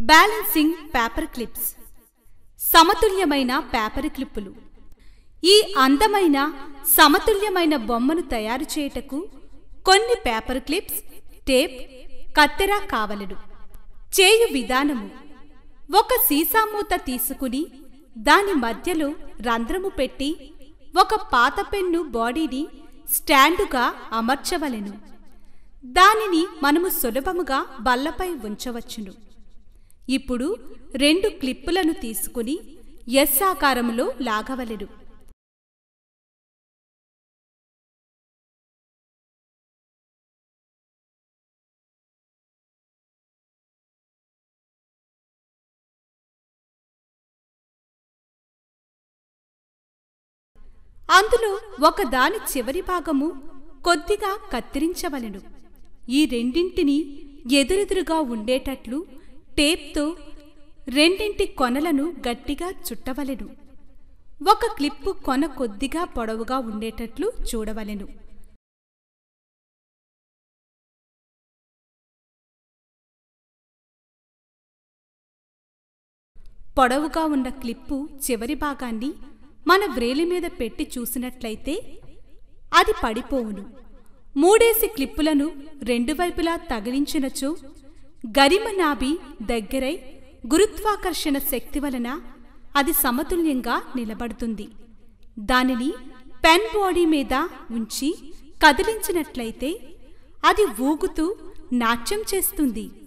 balancing paper clips సమతుల్యమైన paper క్లిప్పులు ఈ అందమైన సమతుల్యమైన బొమ్మను తయారు చేయుటకు కొన్ని పేపర్ క్లిప్స్ టేప్ కత్తెర కావలెను చేయు విధానము ఒక సీసా మూత తీసుకుని దాని మధ్యలో రంధ్రము పెట్టి ఒక పాత పెన్ను బాడీని స్టాండుగా అమర్చవలెను దానిని మనము సులభముగా బల్లపై ఉంచవచ్చును ఇప్పుడు రెండు క్లిప్పులను తీసుకుని ఎస్ ఆకారములో లాగవలెను అందులో ఒకదాని చివరి భాగము కొద్దిగా కత్తిరించవలెను ఈ రెండింటిని ఎదురెదురుగా ఉండేటట్లు టేప్తో రెండింటి కొనలను గట్టిగా చుట్టవలెను ఒక క్లిప్పు కొన కొద్దిగా పొడవుగా ఉండేటట్లు చూడవలెను పొడవుగా ఉన్న క్లిప్పు చివరి భాగాన్ని మన వ్రేలి మీద పెట్టి చూసినట్లయితే అది పడిపోవును మూడేసి క్లిప్పులను రెండు వైపులా తగిలించినచో గరిమ నాభి దగ్గరై గురుత్వాకర్షణ శక్తి వలన అది సమతుల్యంగా నిలబడుతుంది దానిని పెన్ బాడీ మీద ఉంచి కదిలించినట్లయితే అది ఊగుతూ నాట్యం చేస్తుంది